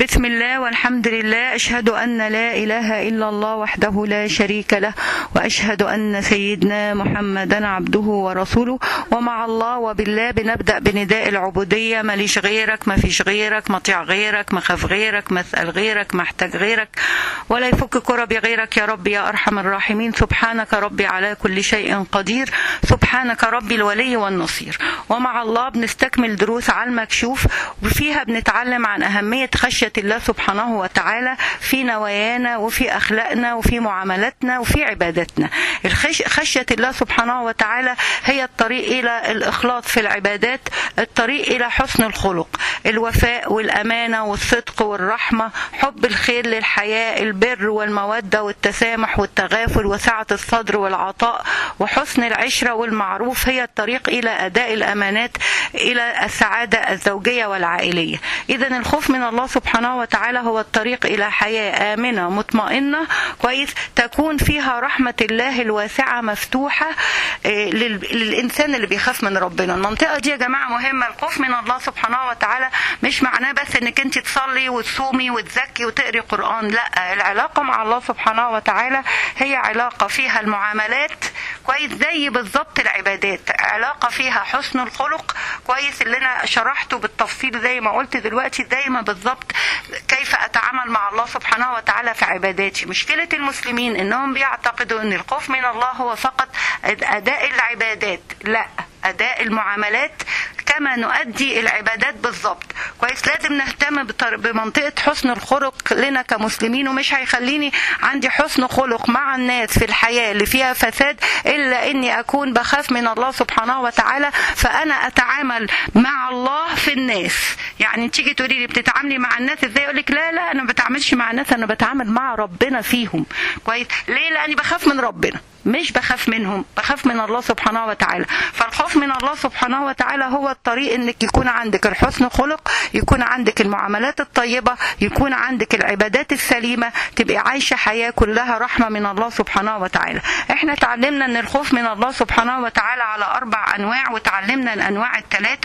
بسم الله والحمد لله أشهد أن لا إله إلا الله وحده لا شريك له وأشهد أن سيدنا محمدا عبده ورسوله ومع الله وبالله بنبدأ بنداء العبودية ماليش غيرك ما فيش غيرك مطيع غيرك مخاف غيرك مسأل غيرك محتاج غيرك ولا يفك كربي غيرك يا رب يا أرحم الراحمين سبحانك ربي على كل شيء قدير سبحانك ربي الولي والنصير ومع الله بنستكمل دروس على المكشوف وفيها بنتعلم عن أهمية خشية الله سبحانه وتعالى في نوايانا وفي أخلاقنا وفي معاملاتنا وفي عباداتنا الخش- خشية الله سبحانه وتعالى هي الطريق إلى الإخلاص في العبادات الطريق إلى حسن الخلق الوفاء والأمانة والصدق والرحمة حب الخير للحياة البر والمودة والتسامح والتغافل وسعة الصدر والعطاء وحسن العشرة والمعروف هي الطريق إلى أداء الأمانات إلى السعادة الزوجية والعائلية إذا الخوف من الله سبحانه وتعالى هو الطريق إلى حياة آمنة مطمئنة كويس تكون فيها رحمة الله الواسعة مفتوحة آه، لل- للإنسان اللي بيخاف من ربنا المنطقة دي يا جماعة مهمة الخوف من الله سبحانه وتعالى مش معناه بس انك انت تصلي وتصومي وتزكي وتقري قرآن لا العلاقة مع الله سبحانه وتعالى هي علاقة فيها المعاملات كويس زي بالظبط العبادات علاقة فيها حسن الخلق كويس اللي انا شرحته بالتفصيل زي ما قلت دلوقتي زي ما بالظبط كيف اتعامل مع الله سبحانه وتعالى في عباداتي مشكلة المسلمين انهم بيعتقدوا ان الخوف من الله هو فقط اداء العبادات لا اداء المعاملات كما نؤدي العبادات بالظبط كويس لازم نهتم بطر- بمنطقه حسن الخلق لنا كمسلمين ومش هيخليني عندي حسن خلق مع الناس في الحياه اللي فيها فساد الا اني اكون بخاف من الله سبحانه وتعالى فانا اتعامل مع الله في الناس يعني تيجي تقولي لي بتتعاملي مع الناس ازاي اقول لك لا لا انا ما بتعاملش مع الناس انا بتعامل مع ربنا فيهم كويس ليه لاني بخاف من ربنا مش بخاف منهم بخاف من الله سبحانه وتعالى فالخوف من الله سبحانه وتعالى هو الطريق انك يكون عندك الحسن خلق يكون عندك المعاملات الطيبة يكون عندك العبادات السليمة تبقي عايشة حياة كلها رحمة من الله سبحانه وتعالى احنا تعلمنا ان الخوف من الله سبحانه وتعالى على اربع انواع وتعلمنا الانواع الثلاثة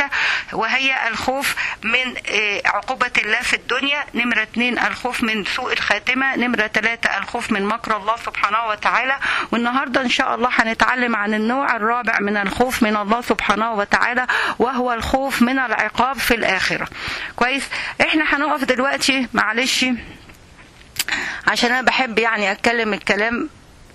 وهي الخوف من آه، عقوبة الله في الدنيا نمرة اتنين الخوف من سوء الخاتمة نمرة ثلاثة الخوف من مكر الله سبحانه وتعالى والنهاردة ان شاء الله هنتعلم عن النوع الرابع من الخوف من الله سبحانه وتعالى وهو الخوف من العقاب في الآخرة كويس احنا هنقف دلوقتي معلش عشان انا بحب يعني اتكلم الكلام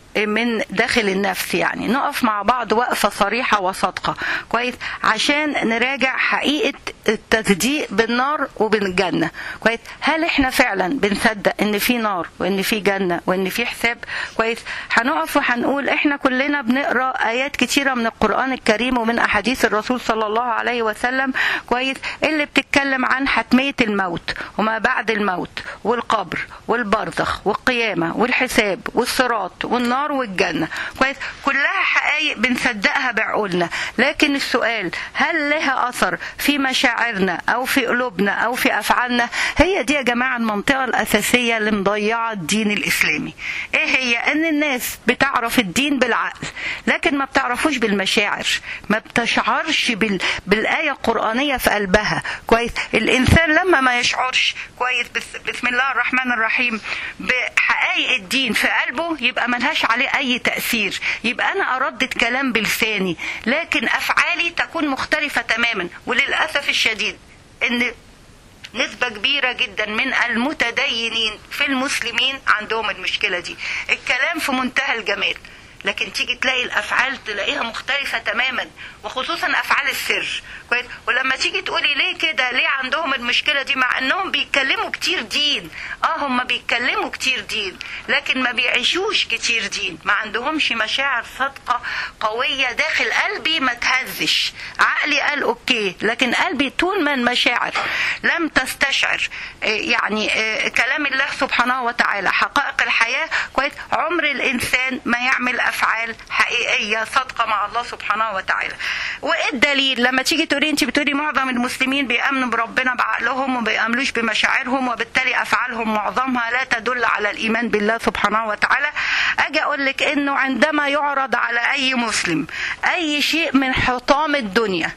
من داخل النفس يعني نقف مع بعض وقفة صريحة وصادقة كويس عشان نراجع حقيقة التصديق بالنار وبالجنة كويس هل احنا فعلا بنصدق ان في نار وان في جنة وان في حساب كويس هنقف وهنقول احنا كلنا بنقرا ايات كتيرة من القرآن الكريم ومن احاديث الرسول صلى الله عليه وسلم كويس اللي بتتكلم عن حتمية الموت وما بعد الموت والقبر والبرزخ والقيامة والحساب والصراط والنار والجنة كويس كلها حقائق بنصدقها بعقولنا لكن السؤال هل لها أثر في مشاعرنا أو في قلوبنا أو في أفعالنا هي دي يا جماعة المنطقة الأساسية اللي مضيعة الدين الإسلامي إيه هي أن الناس بتعرف الدين بالعقل لكن ما بتعرفوش بالمشاعر ما بتشعرش بال... بالآية القرآنية في قلبها كويس الإنسان لما ما يشعرش كويس بس... بسم الله الرحمن الرحيم بحقائق الدين في قلبه يبقى ملهاش عليه أي تأثير يبقى أنا أردد كلام بلساني لكن أفعالي تكون مختلفة تماما وللأسف الشديد إن نسبة كبيرة جدا من المتدينين في المسلمين عندهم المشكلة دي الكلام في منتهى الجمال لكن تيجي تلاقي الافعال تلاقيها مختلفه تماما وخصوصا افعال السر كويس ولما تيجي تقولي ليه كده ليه عندهم المشكله دي مع انهم بيتكلموا كتير دين اه هم بيتكلموا كتير دين لكن ما بيعيشوش كتير دين ما عندهمش مشاعر صادقه قويه داخل قلبي ما تهزش عقلي قال اوكي لكن قلبي طول ما المشاعر لم تستشعر آه، يعني آه، كلام الله سبحانه وتعالى حقائق الحياه كويس عمر الانسان ما يعمل افعال حقيقيه صادقه مع الله سبحانه وتعالى وايه الدليل لما تيجي تقولي انت بتقولي معظم المسلمين بيامنوا بربنا بعقلهم وما بيامنوش بمشاعرهم وبالتالي افعالهم معظمها لا تدل على الايمان بالله سبحانه وتعالى اجي اقول لك انه عندما يعرض على اي مسلم اي شيء من حطام الدنيا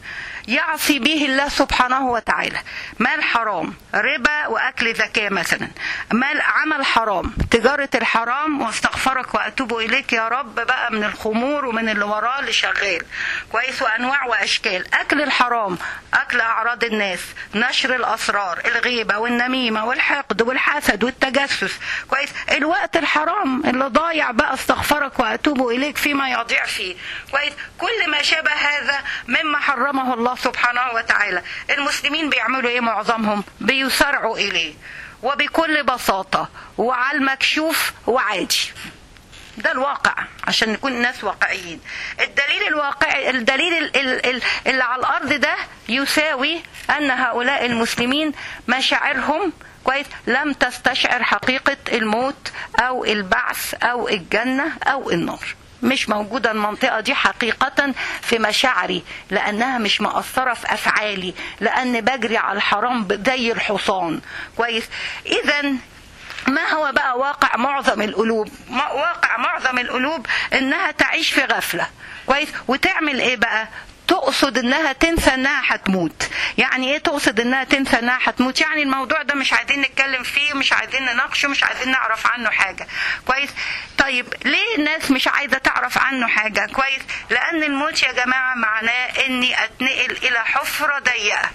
يعصي به الله سبحانه وتعالى مال حرام ربا واكل زكاه مثلا مال عمل حرام تجاره الحرام واستغفرك واتوب اليك يا رب بقى من الخمور ومن اللي وراه اللي شغال كويس وانواع واشكال اكل الحرام اكل اعراض الناس نشر الاسرار الغيبه والنميمه والحقد والحسد والتجسس كويس الوقت الحرام اللي ضايع بقى استغفرك واتوب اليك فيما يضيع فيه كويس كل ما شابه هذا مما حرمه الله سبحانه وتعالى المسلمين بيعملوا ايه معظمهم بيسارعوا اليه وبكل بساطه وعلى المكشوف وعادي ده الواقع عشان نكون الناس واقعيين الدليل الواقعي الدليل ال- ال- ال- اللي على الارض ده يساوي ان هؤلاء المسلمين مشاعرهم كويس لم تستشعر حقيقة الموت أو البعث أو الجنة أو النار مش موجودة المنطقة دي حقيقة في مشاعري لأنها مش مأثرة في أفعالي لأن بجري على الحرام زي الحصان كويس إذا ما هو بقى واقع معظم القلوب ما- واقع معظم القلوب انها تعيش في غفله كويس وتعمل ايه بقى تقصد انها تنسى انها هتموت يعني ايه تقصد انها تنسى انها هتموت يعني الموضوع ده مش عايزين نتكلم فيه مش عايزين نناقشه مش عايزين نعرف عنه حاجه كويس طيب ليه الناس مش عايزه تعرف عنه حاجه كويس لان الموت يا جماعه معناه اني اتنقل الى حفره ضيقه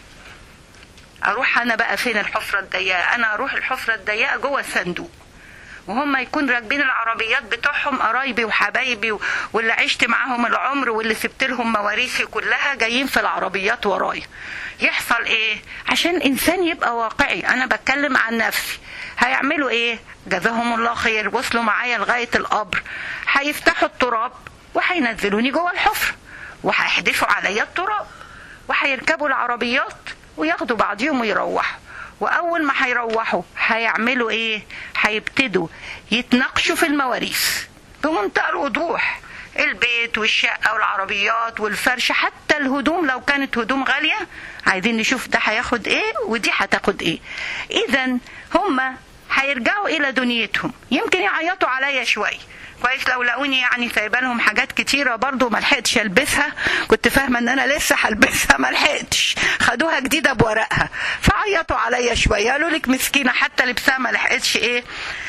اروح انا بقى فين الحفره الضيقه انا اروح الحفره الضيقه جوه الصندوق وهم يكون راكبين العربيات بتوعهم قرايبي وحبايبي و- واللي عشت معاهم العمر واللي سبت لهم مواريثي كلها جايين في العربيات ورايا يحصل ايه عشان الانسان يبقى واقعي انا بتكلم عن نفسي هيعملوا ايه جزاهم الله خير وصلوا معايا لغايه القبر هيفتحوا التراب وهينزلوني جوه الحفره وهيحدفوا عليا التراب وهيركبوا العربيات وياخدوا بعضيهم ويروحوا واول ما هيروحوا هيعملوا ايه هيبتدوا يتناقشوا في المواريث بمنتهى الوضوح البيت والشقة والعربيات والفرش حتى الهدوم لو كانت هدوم غالية عايزين نشوف ده هياخد ايه ودي هتاخد ايه اذا هما هيرجعوا الى دنيتهم يمكن يعيطوا عليا شويه كويس لو لقوني يعني سايبه لهم حاجات كتيره برضو ما لحقتش البسها كنت فاهمه ان انا لسه هلبسها ما لحقتش خدوها جديده بورقها فعيطوا عليا شويه قالوا لك مسكينه حتى لبسها ما لحقتش ايه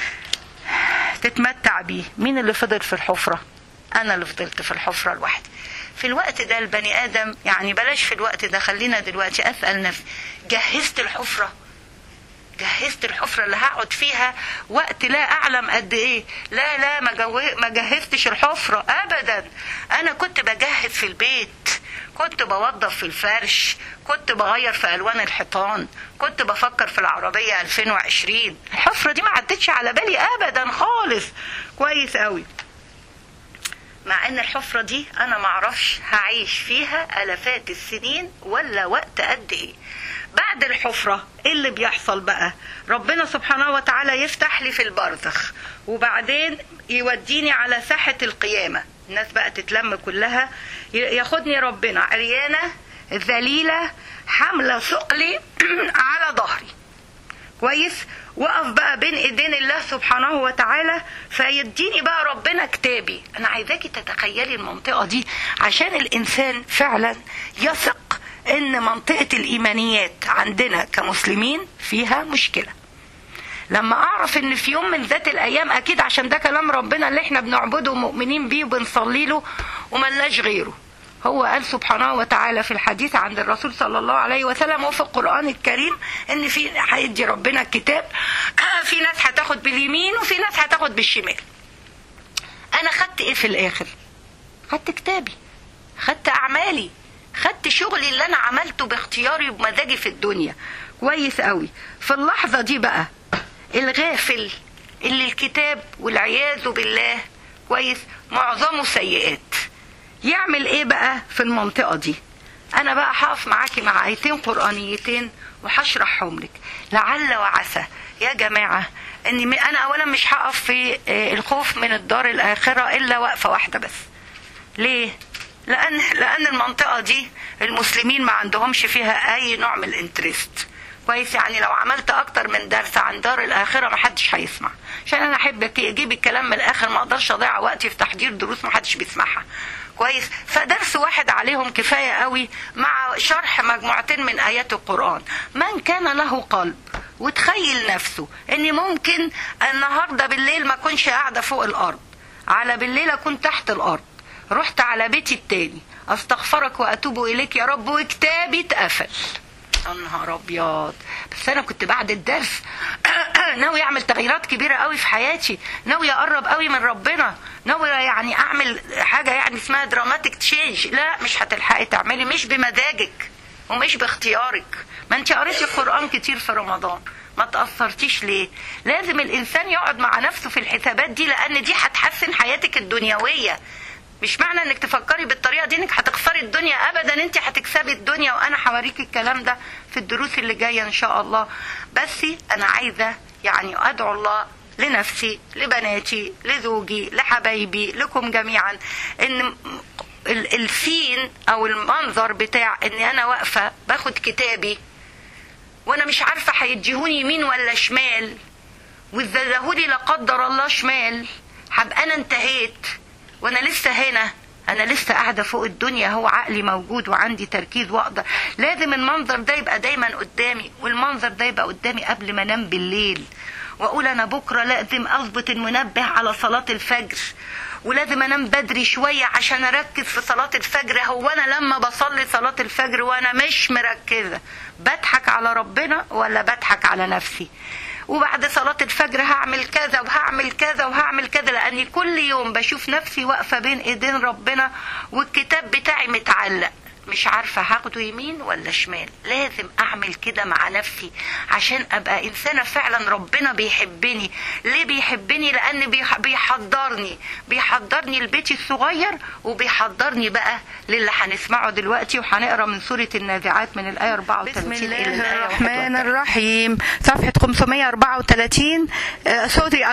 تتمتع بيه مين اللي فضل في الحفره انا اللي فضلت في الحفره لوحدي في الوقت ده البني ادم يعني بلاش في الوقت ده خلينا دلوقتي اسال نفسي جهزت الحفره جهزت الحفرة اللي هقعد فيها وقت لا أعلم قد إيه لا لا ما, جو... ما جهزتش الحفرة أبدا أنا كنت بجهز في البيت كنت بوظف في الفرش كنت بغير في ألوان الحيطان كنت بفكر في العربية 2020 الحفرة دي ما عدتش على بالي أبدا خالص كويس قوي مع ان الحفرة دي انا معرفش هعيش فيها الافات السنين ولا وقت قد ايه بعد الحفرة ايه اللي بيحصل بقى ربنا سبحانه وتعالى يفتح لي في البرزخ وبعدين يوديني على ساحة القيامة الناس بقى تتلم كلها ياخدني ربنا عريانة ذليلة حاملة ثقلي على ظهري كويس وقف بقى بين ايدين الله سبحانه وتعالى فيديني بقى ربنا كتابي انا عايزاكي تتخيلي المنطقه دي عشان الانسان فعلا يثق ان منطقه الايمانيات عندنا كمسلمين فيها مشكله لما اعرف ان في يوم من ذات الايام اكيد عشان ده كلام ربنا اللي احنا بنعبده ومؤمنين بيه وبنصلي له وملناش غيره هو قال سبحانه وتعالى في الحديث عند الرسول صلى الله عليه وسلم وفي القرآن الكريم ان في هيدي ربنا الكتاب في ناس هتاخد باليمين وفي ناس هتاخد بالشمال انا خدت ايه في الاخر خدت كتابي خدت اعمالي خدت شغلي اللي انا عملته باختياري وبمزاجي في الدنيا كويس قوي في اللحظة دي بقى الغافل اللي الكتاب والعياذ بالله كويس معظمه سيئات يعمل ايه بقى في المنطقة دي انا بقى هقف معاكي مع ايتين قرآنيتين وهشرحهم لك لعل وعسى يا جماعة اني انا اولا مش هقف في الخوف من الدار الاخرة الا وقفة واحدة بس ليه لان لان المنطقة دي المسلمين ما عندهمش فيها اي نوع من الانترست كويس يعني لو عملت اكتر من درس عن دار الاخره ما حدش هيسمع عشان انا احب اجيب الكلام من الاخر ما اقدرش اضيع وقتي في تحضير دروس ما حدش بيسمعها كويس فدرس واحد عليهم كفايه قوي مع شرح مجموعتين من ايات القران من كان له قلب وتخيل نفسه اني ممكن النهارده بالليل ما اكونش قاعده فوق الارض على بالليل اكون تحت الارض رحت على بيتي التاني استغفرك واتوب اليك يا رب وكتابي اتقفل يا نهار ابيض بس انا كنت بعد الدرس ناوي اعمل تغييرات كبيره قوي في حياتي ناوي اقرب قوي من ربنا ناوي يعني اعمل حاجه يعني اسمها دراماتيك تشينج لا مش هتلحقي تعملي مش بمزاجك ومش باختيارك ما انت قريتي القران كتير في رمضان ما تأثرتيش ليه لازم الإنسان يقعد مع نفسه في الحسابات دي لأن دي هتحسن حياتك الدنيوية مش معنى انك تفكري بالطريقه دي انك هتخسري الدنيا ابدا انت هتكسبي الدنيا وانا هوريكي الكلام ده في الدروس اللي جايه ان شاء الله بس انا عايزه يعني ادعو الله لنفسي لبناتي لزوجي لحبايبي لكم جميعا ان السين او المنظر بتاع اني انا واقفه باخد كتابي وانا مش عارفه هيديهوني يمين ولا شمال وازدادهولي لا قدر الله شمال هبقى انا انتهيت وانا لسه هنا انا لسه قاعده فوق الدنيا هو عقلي موجود وعندي تركيز واقدر لازم المنظر ده يبقى دايما قدامي والمنظر ده يبقى قدامي قبل ما انام بالليل واقول انا بكره لازم اظبط المنبه على صلاه الفجر ولازم انام بدري شويه عشان اركز في صلاه الفجر هو انا لما بصلي صلاه الفجر وانا مش مركزه بضحك على ربنا ولا بضحك على نفسي وبعد صلاة الفجر هعمل كذا وهعمل كذا وهعمل كذا لأني كل يوم بشوف نفسي واقفة بين إيدين ربنا والكتاب بتاعي متعلق مش عارفة هاخده يمين ولا شمال لازم أعمل كده مع نفسي عشان أبقى إنسانة فعلا ربنا بيحبني ليه بيحبني لأن بيحضرني بيحضرني لبيتي الصغير وبيحضرني بقى للي هنسمعه دلوقتي وهنقرا من سورة النازعات من الآية 34 بسم الله الرحمن الرحيم صفحة 534 سوري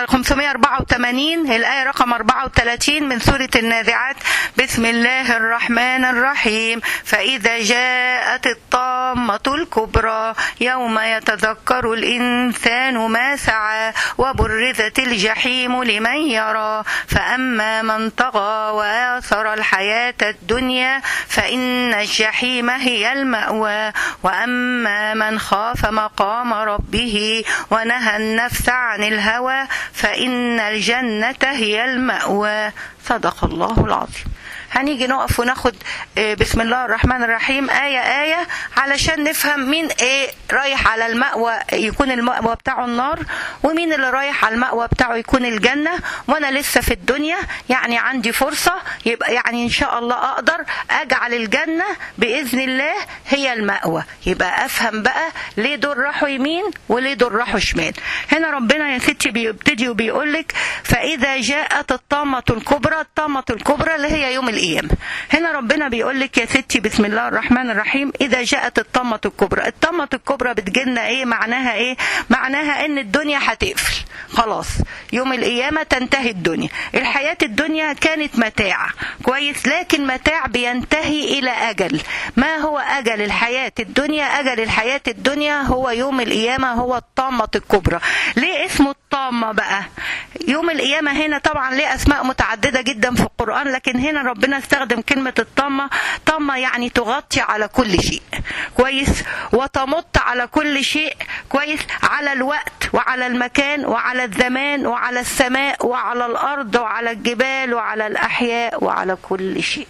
584 الآية رقم 34 من سورة النازعات بسم الله الرحمن الرحيم فإذا جاءت الطامة الكبرى يوم يتذكر الإنسان ما سعى وبرزت الجحيم لمن يرى فأما من طغى وآثر الحياة الدنيا فإن الجحيم هي المأوى وأما من خاف مقام ربه ونهى النفس عن الهوى فإن الجنة هي المأوى صدق الله العظيم هنيجي نقف وناخد بسم الله الرحمن الرحيم آية آية علشان نفهم مين ايه رايح على المأوى يكون المأوى بتاعه النار ومين اللي رايح على المأوى بتاعه يكون الجنة وانا لسه في الدنيا يعني عندي فرصة يبقى يعني ان شاء الله اقدر اجعل الجنة بإذن الله هي المأوى يبقى افهم بقى ليه دول راحوا يمين وليه دول راحوا شمال هنا ربنا يا ستي بيبتدي وبيقول لك فإذا جاءت الطامة الكبرى الطامة الكبرى اللي هي يوم القيامة هنا ربنا بيقول لك يا ستي بسم الله الرحمن الرحيم إذا جاءت الطامة الكبرى الطامة الكبرى بتجيلنا إيه معناها إيه معناها إن الدنيا هتقفل خلاص يوم القيامة تنتهي الدنيا الحياة الدنيا كانت متاع كويس لكن متاع بينتهي إلى أجل ما هو أجل الحياة الدنيا أجل الحياة الدنيا هو يوم القيامة هو الطامة الكبرى ليه اسمه الطامة بقى يوم القيامة هنا طبعا ليه أسماء متعددة جدا في القرآن لكن هنا ربنا استخدم كلمة الطامة طامة يعني تغطي على كل شيء كويس وتمط على كل شيء كويس على الوقت وعلى المكان وعلى الزمان وعلى السماء وعلى الأرض وعلى الجبال وعلى الأحياء وعلى كل شيء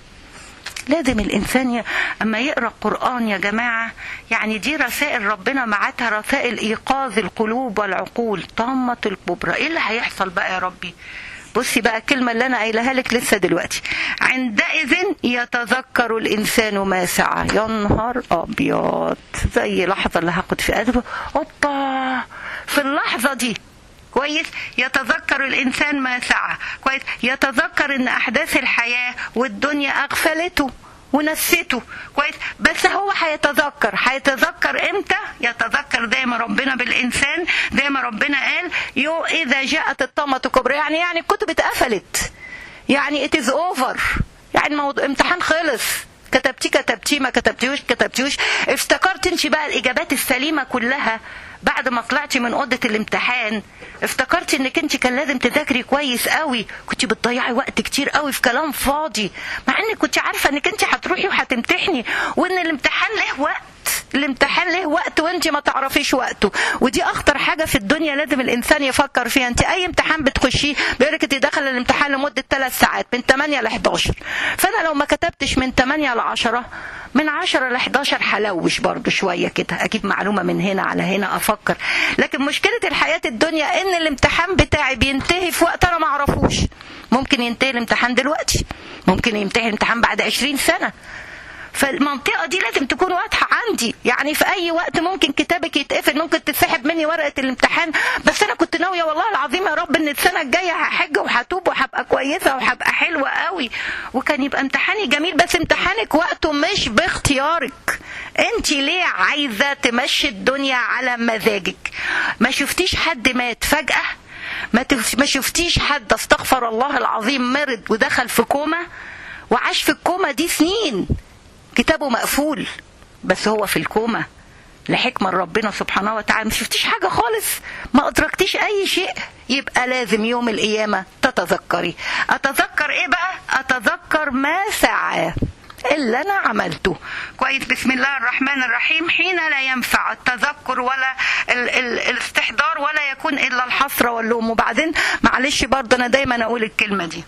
لازم الانسان ي... اما يقرا القران يا جماعه يعني دي رسائل ربنا معاتها رسائل ايقاظ القلوب والعقول طامه الكبرى ايه اللي هيحصل بقى يا ربي بصي بقى الكلمة اللي أنا قايلها لك لسه دلوقتي عندئذ يتذكر الإنسان ما سعى يا نهار أبيض زي لحظة اللي هاخد في قلبه أوبا في اللحظة دي كويس يتذكر الانسان ما سعى كويس يتذكر ان احداث الحياه والدنيا اغفلته ونسيته كويس بس هو هيتذكر هيتذكر امتى يتذكر زي ما ربنا بالانسان زي ما ربنا قال يو اذا جاءت الطامه الكبرى يعني يعني الكتب اتقفلت يعني ات از اوفر يعني الموضوع امتحان خلص كتبتيه كتبتيه ما كتبتيهوش كتبتيهوش افتكرت انت بقى الاجابات السليمه كلها بعد ما طلعتي من اوضه الامتحان افتكرتي انك انت كان لازم تذاكري كويس قوي كنت بتضيعي وقت كتير قوي في كلام فاضي مع انك كنت عارفه انك انت هتروحي وهتمتحني وان الامتحان له وقت الامتحان له وقت وانت ما تعرفيش وقته ودي اخطر حاجه في الدنيا لازم الانسان يفكر فيها انت اي امتحان بتخشيه بيقول لك انت داخل الامتحان لمده 3 ساعات من 8 ل 11 فانا لو ما كتبتش من 8 ل 10 من 10 ل 11 حلوش برضه شويه كده اجيب معلومه من هنا على هنا افكر لكن مشكله الحياه الدنيا ان الامتحان بتاعي بينتهي في وقت انا ما اعرفوش ممكن ينتهي الامتحان دلوقتي ممكن ينتهي الامتحان بعد 20 سنه فالمنطقة دي لازم تكون واضحة عندي يعني في أي وقت ممكن كتابك يتقفل ممكن تتسحب مني ورقة الامتحان بس أنا كنت ناوية والله العظيم يا رب إن السنة الجاية هحج وهتوب وهبقى كويسة وهبقى حلوة قوي وكان يبقى امتحاني جميل بس امتحانك وقته مش باختيارك أنت ليه عايزة تمشي الدنيا على مزاجك ما شفتيش حد مات فجأة ما, تف... ما شفتيش حد استغفر الله العظيم مرض ودخل في كوما وعاش في الكوما دي سنين كتابه مقفول بس هو في الكومة لحكمة ربنا سبحانه وتعالى ما شفتيش حاجة خالص ما أدركتيش أي شيء يبقى لازم يوم القيامة تتذكري أتذكر إيه بقى أتذكر ما سعى اللي أنا عملته كويس بسم الله الرحمن الرحيم حين لا ينفع التذكر ولا ال ال الاستحضار ولا يكون إلا الحسرة واللوم وبعدين معلش برضه أنا دايما أقول الكلمة دي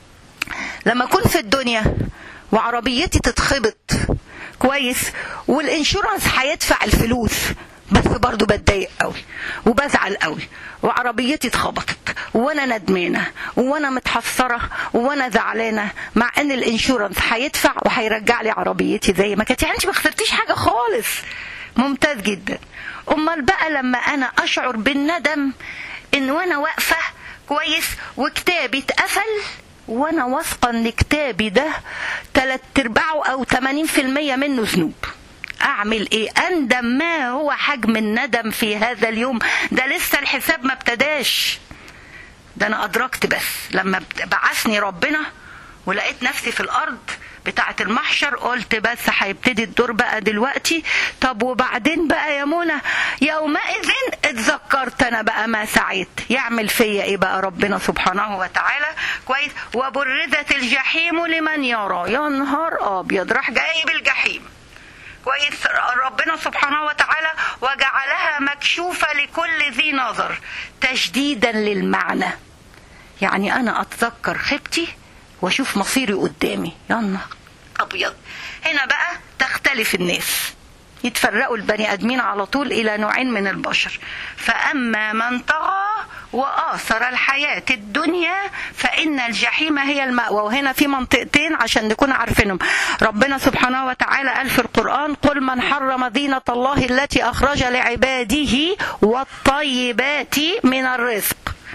لما أكون في الدنيا وعربيتي تتخبط كويس والانشورنس هيدفع الفلوس بس برضه بتضايق قوي وبزعل قوي وعربيتي اتخبطت وانا ندمانه وانا متحسره وانا زعلانه مع ان الانشورنس هيدفع وهيرجع لي عربيتي زي ما كانت يعني انت ما خسرتيش حاجه خالص ممتاز جدا امال بقى لما انا اشعر بالندم ان وانا واقفه كويس وكتابي اتقفل وانا واثقه ان كتابي ده تلات ارباعه او 80% منه ذنوب اعمل ايه اندم ما هو حجم الندم في هذا اليوم ده لسه الحساب ما ابتداش ده انا ادركت بس لما بعثني ربنا ولقيت نفسي في الارض بتاعة المحشر قلت بس هيبتدي الدور بقى دلوقتي طب وبعدين بقى يا منى يومئذ اتذكرت انا بقى ما سعيت يعمل فيا ايه بقى ربنا سبحانه وتعالى كويس وبرزت الجحيم لمن يرى يا نهار ابيض راح جايب الجحيم كويس ربنا سبحانه وتعالى وجعلها مكشوفة لكل ذي نظر تشديدا للمعنى يعني انا اتذكر خيبتي واشوف مصيري قدامي يا نهار ابيض هنا بقى تختلف الناس يتفرقوا البني ادمين على طول الى نوعين من البشر فاما من طغى واثر الحياه الدنيا فان الجحيم هي الماوى وهنا في منطقتين عشان نكون عارفينهم ربنا سبحانه وتعالى قال في القران قل من حرم زينه الله التي اخرج لعباده والطيبات من الرزق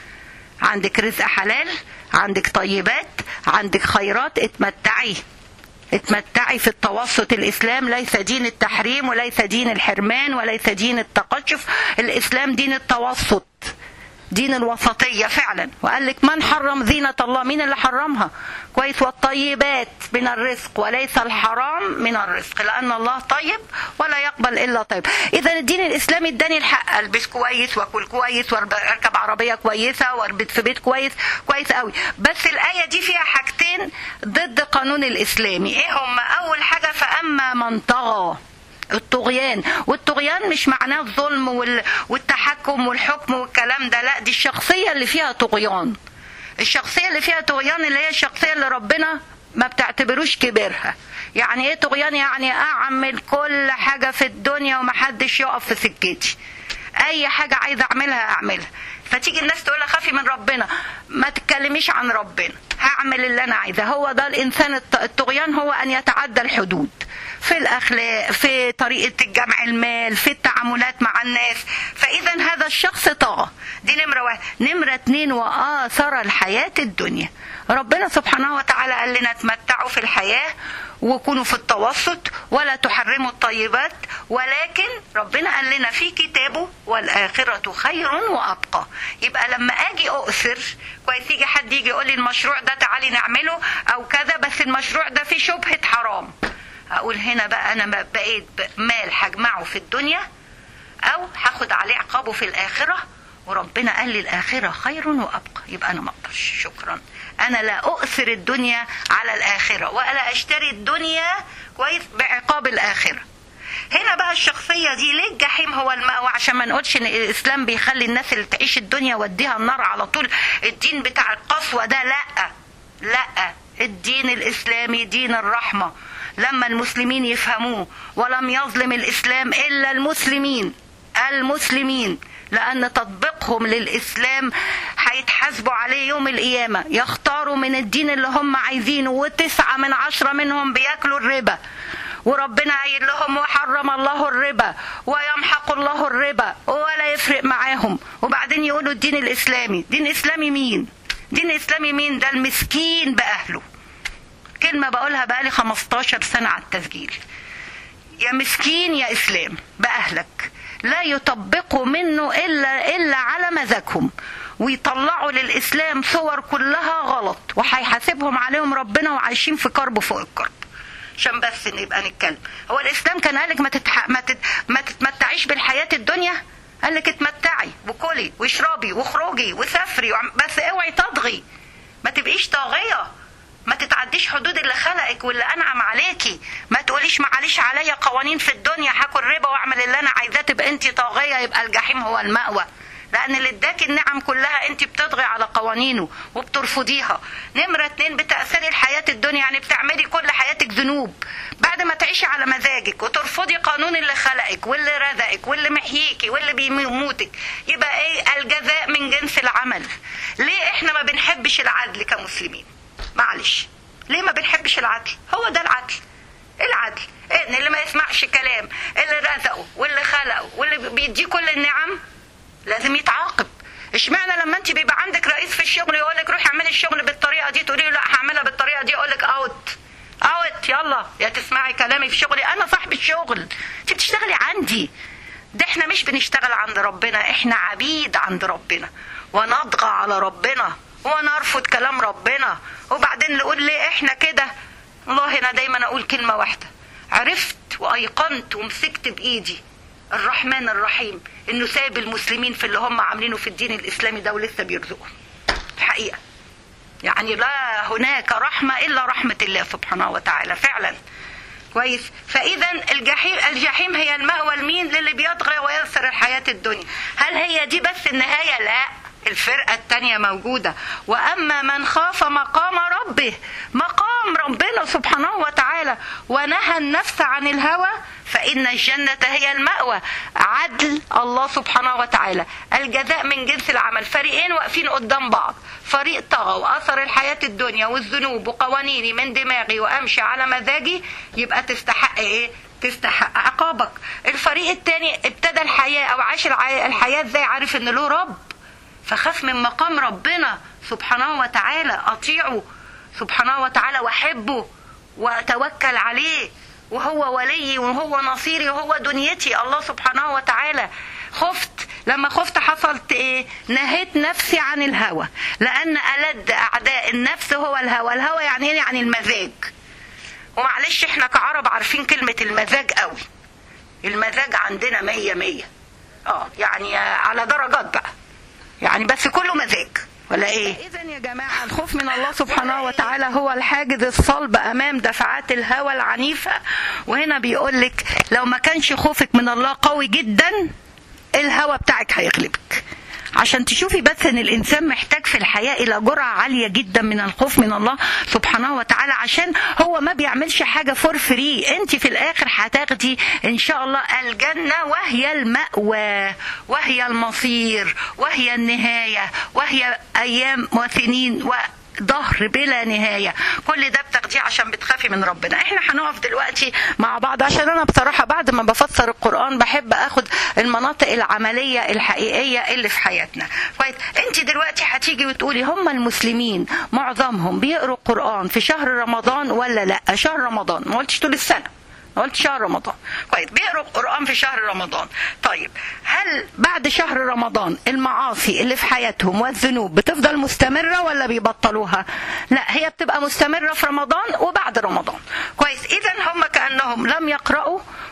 عندك رزق حلال عندك طيبات عندك خيرات اتمتعي اتمتعي في التوسط الاسلام ليس دين التحريم وليس دين الحرمان وليس دين التقشف الاسلام دين التوسط دين الوسطية فعلا وقال لك من حرم زينة الله مين اللي حرمها كويس والطيبات من الرزق وليس الحرام من الرزق لأن الله طيب ولا يقبل إلا طيب إذا الدين الإسلامي اداني الحق ألبس كويس وأكل كويس وأركب عربية كويسة وأربط في بيت كويس كويس قوي بس الآية دي فيها حاجتين ضد قانون الإسلامي إيه هم أول حاجة فأما من طغى الطغيان والطغيان مش معناه الظلم والتحكم والحكم والكلام ده لا دي الشخصية اللي فيها طغيان الشخصية اللي فيها طغيان اللي هي الشخصية اللي ربنا ما بتعتبروش كبيرها يعني ايه طغيان يعني اعمل كل حاجة في الدنيا ومحدش يقف في سكتي اي حاجة عايزة اعملها اعملها فتيجي الناس تقول خافي من ربنا ما تتكلميش عن ربنا هعمل اللي انا عايزاه هو ده الانسان الطغيان هو ان يتعدى الحدود في الاخلاق في طريقه جمع المال في التعاملات مع الناس فاذا هذا الشخص طغى دي نمره واحد نمره اتنين واثر الحياه الدنيا ربنا سبحانه وتعالى قال لنا تمتعوا في الحياه وكونوا في التوسط ولا تحرموا الطيبات ولكن ربنا قال لنا في كتابه والآخرة خير وأبقى يبقى لما أجي أؤثر كويس يجي حد يجي يقول لي المشروع ده تعالي نعمله أو كذا بس المشروع ده فيه شبهة حرام أقول هنا بقى أنا بقيت مال هجمعه في الدنيا او هاخد عليه عقابه في الاخره وربنا قال لي الاخره خير وابقى يبقى انا ما اقدرش شكرا انا لا اؤثر الدنيا على الاخره ولا اشتري الدنيا كويس بعقاب الاخره هنا بقى الشخصية دي ليه الجحيم هو المأوى عشان ما نقولش ان الاسلام بيخلي الناس اللي تعيش الدنيا وديها النار على طول الدين بتاع القسوة ده لا لا الدين الاسلامي دين الرحمة لما المسلمين يفهموه ولم يظلم الاسلام الا المسلمين المسلمين لأن تطبيقهم للإسلام هيتحاسبوا عليه يوم القيامة يختاروا من الدين اللي هم عايزينه وتسعة من عشرة منهم بياكلوا الربا وربنا قايل لهم وحرم الله الربا ويمحق الله الربا ولا يفرق معاهم وبعدين يقولوا الدين الإسلامي دين إسلامي مين دين إسلامي مين ده المسكين بأهله كلمة بقولها بقالي 15 سنة على التسجيل يا مسكين يا إسلام بأهلك لا يطبقوا منه إلا, إلا على مزاجهم ويطلعوا للإسلام صور كلها غلط وهيحاسبهم عليهم ربنا وعايشين في كرب فوق الكرب عشان بس نبقى نتكلم هو الإسلام كان قالك ما, تتح... ما, تت... ما تتمتعيش بالحياة الدنيا قال لك اتمتعي وكلي واشربي واخرجي وسافري وعم... بس اوعي تطغي ما تبقيش طاغيه ما تتعديش حدود اللي خلقك واللي انعم عليكي ما تقوليش معلش عليا قوانين في الدنيا هاكل ربا واعمل اللي انا عايزاه تبقى انت طاغيه يبقى الجحيم هو المأوى لان اللي اداك النعم كلها انت بتطغي على قوانينه وبترفضيها نمرة اتنين بتأثري الحياة الدنيا يعني بتعملي كل حياتك ذنوب بعد ما تعيشي على مزاجك وترفضي قانون اللي خلقك واللي رزقك واللي محييكي واللي بيموتك يبقى ايه الجزاء من جنس العمل ليه احنا ما بنحبش العدل كمسلمين معلش ليه ما بنحبش العدل هو ده العدل العدل ان اللي ما يسمعش كلام اللي رزقه واللي خلقه واللي بيديه كل النعم لازم يتعاقب اشمعنى لما انت بيبقى عندك رئيس في الشغل يقول لك روحي اعملي الشغل بالطريقه دي تقولي له لا هعملها بالطريقه دي يقول لك اوت اوت يلا يا تسمعي كلامي في شغلي انا صاحب الشغل انت بتشتغلي عندي ده احنا مش بنشتغل عند ربنا احنا عبيد عند ربنا ونطغى على ربنا ونرفض كلام ربنا وبعدين نقول ليه احنا كده والله انا دايما اقول كلمه واحده عرفت وايقنت ومسكت بايدي الرحمن الرحيم انه سايب المسلمين في اللي هم عاملينه في الدين الاسلامي ده ولسه بيرزقهم الحقيقه يعني لا هناك رحمه الا رحمه الله سبحانه وتعالى فعلا كويس فاذا الجحيم الجحيم هي المأوى لمين للي بيطغى ويسر الحياه الدنيا هل هي دي بس النهايه لا الفرقة التانية موجودة وأما من خاف مقام ربه مقام ربنا سبحانه وتعالى ونهى النفس عن الهوى فإن الجنة هي المأوى عدل الله سبحانه وتعالى الجزاء من جنس العمل فريقين واقفين قدام بعض فريق طغى وأثر الحياة الدنيا والذنوب وقوانيني من دماغي وأمشي على مزاجي يبقى تستحق إيه تستحق عقابك الفريق التاني ابتدى الحياة أو عاش الحياة ازاي عارف إن له رب فخاف من مقام ربنا سبحانه وتعالى أطيعه سبحانه وتعالى وأحبه وأتوكل عليه وهو ولي وهو نصيري وهو دنيتي الله سبحانه وتعالى خفت لما خفت حصلت ايه نهيت نفسي عن الهوى لان ألد اعداء النفس هو الهوى الهوى يعني ايه يعني المزاج ومعلش احنا كعرب عارفين كلمة المزاج قوي المزاج عندنا مية مية اه يعني على درجات بقى يعني بس كله مزاج ولا ايه اذا يا جماعه الخوف من الله سبحانه وتعالى هو الحاجز الصلب امام دفعات الهوى العنيفه وهنا بيقول لك لو ما كانش خوفك من الله قوي جدا الهوى بتاعك هيغلبك عشان تشوفي بس ان الانسان محتاج في الحياه الى جرعه عاليه جدا من الخوف من الله سبحانه وتعالى عشان هو ما بيعملش حاجه فور فري انت في الاخر هتاخدي ان شاء الله الجنه وهي الماوى وهي المصير وهي النهايه وهي ايام وسنين و ظهر بلا نهاية كل ده بتاخديه عشان بتخافي من ربنا احنا هنقف دلوقتي مع بعض عشان انا بصراحة بعد ما بفسر القرآن بحب اخد المناطق العملية الحقيقية اللي في حياتنا كويس انت دلوقتي هتيجي وتقولي هم المسلمين معظمهم بيقروا القرآن في شهر رمضان ولا لا شهر رمضان ما قلتش طول السنة قلت شهر رمضان كويس بيقروا القرآن في شهر رمضان طيب هل بعد شهر رمضان المعاصي اللي في حياتهم والذنوب بتفضل مستمرة ولا بيبطلوها لا هي بتبقى مستمرة في رمضان وبعد رمضان كويس إذا هم كأنهم لم يقرأوا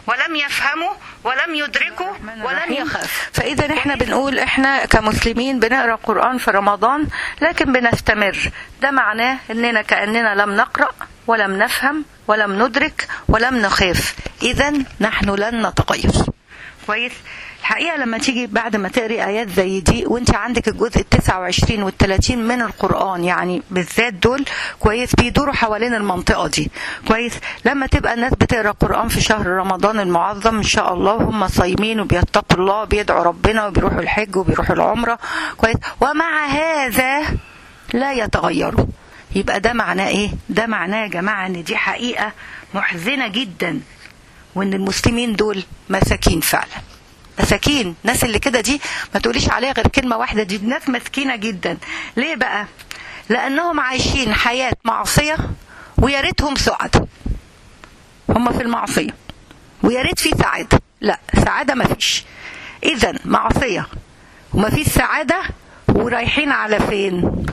ولم يفهموا ولم يدركوا ولم يخافوا فاذا احنا بنقول احنا كمسلمين بنقرا قران في رمضان لكن بنستمر ده معناه اننا كاننا لم نقرا ولم نفهم ولم ندرك ولم نخاف اذا نحن لن نتغير كويس الحقيقه لما تيجي بعد ما تقري ايات زي دي وانت عندك الجزء ال 29 وال 30 من القران يعني بالذات دول كويس بيدوروا حوالين المنطقه دي كويس لما تبقى الناس بتقرا قران في شهر رمضان المعظم ان شاء الله هم صايمين وبيتقوا الله وبيدعوا ربنا وبيروحوا الحج وبيروحوا العمره كويس ومع هذا لا يتغيروا يبقى ده معناه ايه ده معناه يا جماعه ان دي حقيقه محزنه جدا وان المسلمين دول مساكين فعلا مساكين الناس اللي كده دي ما تقوليش عليها غير كلمة واحدة دي ناس مسكينة جدا ليه بقى لأنهم عايشين حياة معصية ويا ريتهم سعداء هم في المعصية ويا ريت في سعادة لا سعادة ما فيش إذا معصية وما فيش سعادة ورايحين على فين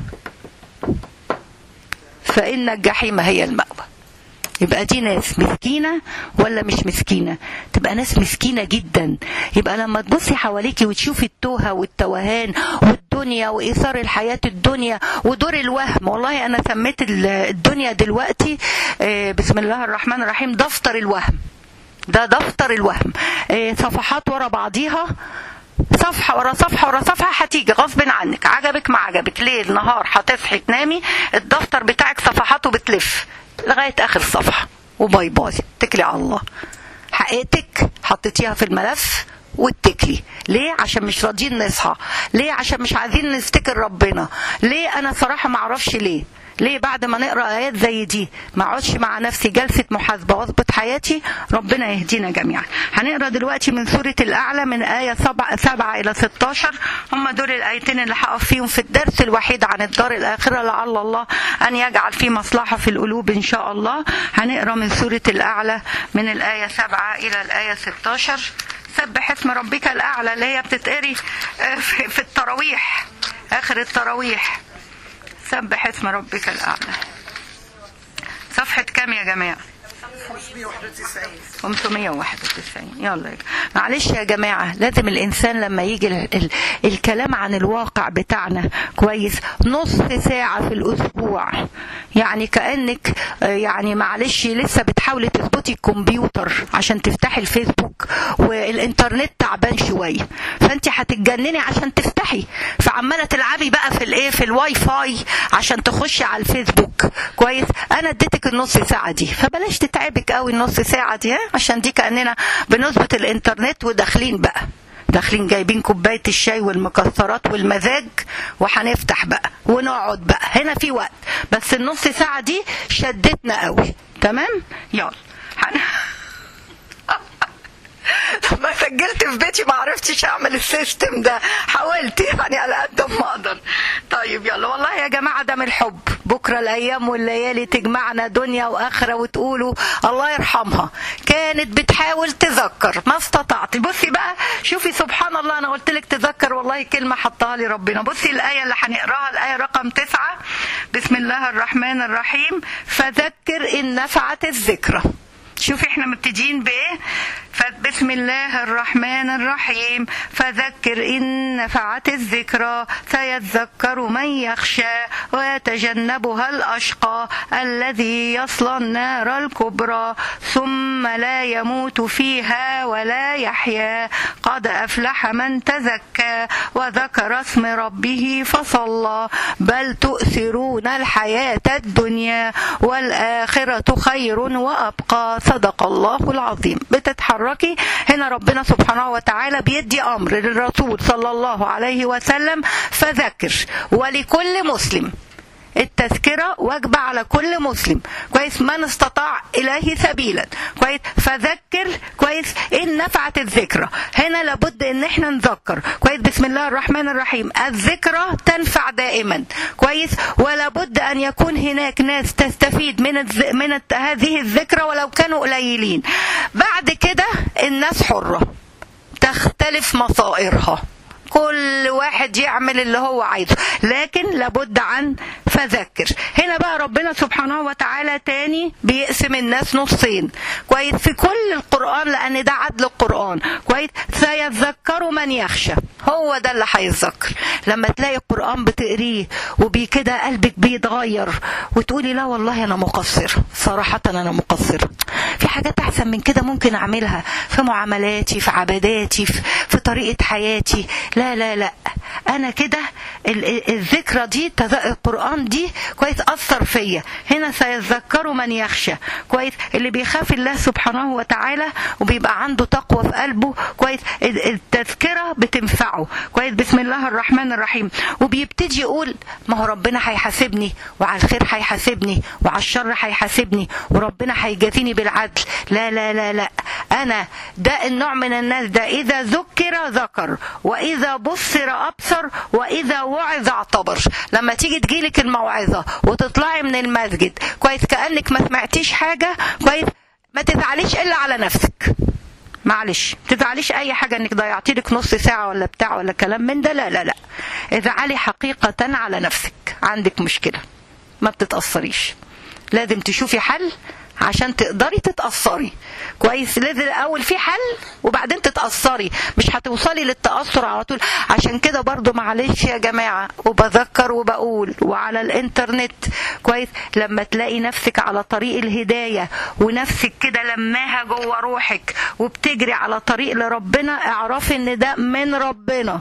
فإن الجحيم هي المأوى يبقى دي ناس مسكينة ولا مش مسكينة تبقى ناس مسكينة جدا يبقى لما تبصي حواليكي وتشوفي التوهة والتوهان والدنيا وإثار الحياة الدنيا ودور الوهم والله أنا سميت الدنيا دلوقتي بسم الله الرحمن الرحيم دفتر الوهم ده دفتر الوهم صفحات ورا بعضيها صفحة ورا صفحة ورا صفحة هتيجي غصب عنك عجبك ما عجبك ليل نهار هتصحي تنامي الدفتر بتاعك صفحاته بتلف لغايه اخر صفحه وباي باي اتكلي على الله حقيقتك حطيتيها في الملف واتكلي ليه عشان مش راضيين نصحى ليه عشان مش عايزين نفتكر ربنا ليه انا صراحه ما اعرفش ليه ليه بعد ما نقرا ايات زي دي ما اقعدش مع نفسي جلسه محاسبه واظبط حياتي ربنا يهدينا جميعا هنقرا دلوقتي من سوره الاعلى من ايه 7 7 الى 16 هم دول الايتين اللي هقف فيهم في الدرس الوحيد عن الدار الاخره لعل الله ان يجعل في مصلحه في القلوب ان شاء الله هنقرا من سوره الاعلى من الايه 7 الى الايه 16 سبح اسم ربك الاعلى اللي هي بتتقري في التراويح اخر التراويح سبح اسم ربك الأعلى صفحة كام يا جماعة 591 يلا يا معلش يا جماعة لازم الإنسان لما يجي ال ال الكلام عن الواقع بتاعنا كويس نص ساعة في الأسبوع يعني كأنك يعني معلش لسه بتحاولي تظبطي الكمبيوتر عشان تفتحي الفيسبوك والإنترنت تعبان شوية فأنت هتتجنني عشان تفتحي فعمالة تلعبي بقى في الإيه في الواي فاي عشان تخشي على الفيسبوك كويس أنا اديتك النص ساعة دي فبلاش تتعبك قوي النص ساعة دي عشان دي كأننا بنظبط الإنترنت وداخلين بقى داخلين جايبين كوبايه الشاي والمكسرات والمزاج وهنفتح بقى ونقعد بقى هنا في وقت بس النص ساعه دي شدتنا قوي تمام يلا هن... لما سجلت في بيتي ما عرفتش اعمل السيستم ده حاولت يعني على قد ما اقدر طيب يلا والله يا جماعه ده من الحب بكره الايام والليالي تجمعنا دنيا واخره وتقولوا الله يرحمها كانت بتحاول تذكر ما استطعت بصي بقى شوفي سبحان الله انا قلت لك تذكر والله كلمه حطها لي ربنا بصي الايه اللي هنقراها الايه رقم تسعة بسم الله الرحمن الرحيم فذكر ان نفعت الذكرى شوفي احنا مبتدئين بايه فبسم الله الرحمن الرحيم فذكر إن نفعت الذكرى سيذكر من يخشى ويتجنبها الأشقى الذي يصلى النار الكبرى ثم لا يموت فيها ولا يحيا قد أفلح من تزكى وذكر اسم ربه فصلى بل تؤثرون الحياة الدنيا والآخرة خير وأبقى صدق الله العظيم بتتحرك تتحركي هنا ربنا سبحانه وتعالى بيدي امر للرسول صلى الله عليه وسلم فذكر ولكل مسلم التذكرة واجبة على كل مسلم كويس من استطاع إليه سبيلا كويس فذكر كويس إن نفعت الذكرى هنا لابد إن احنا نذكر كويس بسم الله الرحمن الرحيم الذكرى تنفع دائما كويس ولا بد أن يكون هناك ناس تستفيد من الز... من الت... هذه الذكرى ولو كانوا قليلين بعد كده الناس حرة تختلف مصائرها كل واحد يعمل اللي هو عايزه لكن لابد عن فذكر هنا بقى ربنا سبحانه وتعالى تاني بيقسم الناس نصين كويس في كل القرآن لأن ده عدل القرآن كويس سيذكر من يخشى هو ده اللي هيتذكر لما تلاقي القرآن بتقريه وبي كده قلبك بيتغير وتقولي لا والله أنا مقصر صراحة أنا مقصر في حاجات أحسن من كده ممكن أعملها في معاملاتي في عباداتي في, في طريقة حياتي لا لا لا أنا كده الذكرى دي القرآن دي كويس أثر فيا هنا سيذكر من يخشى كويس اللي بيخاف الله سبحانه وتعالى وبيبقى عنده تقوى في قلبه كويس التذكرة بتنفعه كويس بسم الله الرحمن الرحيم وبيبتدي يقول ما هو ربنا هيحاسبني وعلى الخير هيحاسبني وعلى الشر هيحاسبني وربنا هيجازيني بالعدل لا لا لا لا أنا ده النوع من الناس ده إذا ذكر ذكر وإذا بصر أبصر وإذا وعظ اعتبر لما تيجي تجيلك الموعظة وتطلعي من المسجد كويس كأنك ما سمعتيش حاجة كويس ما تزعليش إلا على نفسك معلش تزعليش اي حاجه انك ضيعتي لك نص ساعه ولا بتاع ولا كلام من ده لا لا لا ازعلي حقيقه على نفسك عندك مشكله ما بتتاثريش لازم تشوفي حل عشان تقدري تتأثري كويس لازم الأول في حل وبعدين تتأثري مش هتوصلي للتأثر على طول عشان كده برضو معلش يا جماعة وبذكر وبقول وعلى الانترنت كويس لما تلاقي نفسك على طريق الهداية ونفسك كده لماها جوه روحك وبتجري على طريق لربنا اعرفي ان ده من ربنا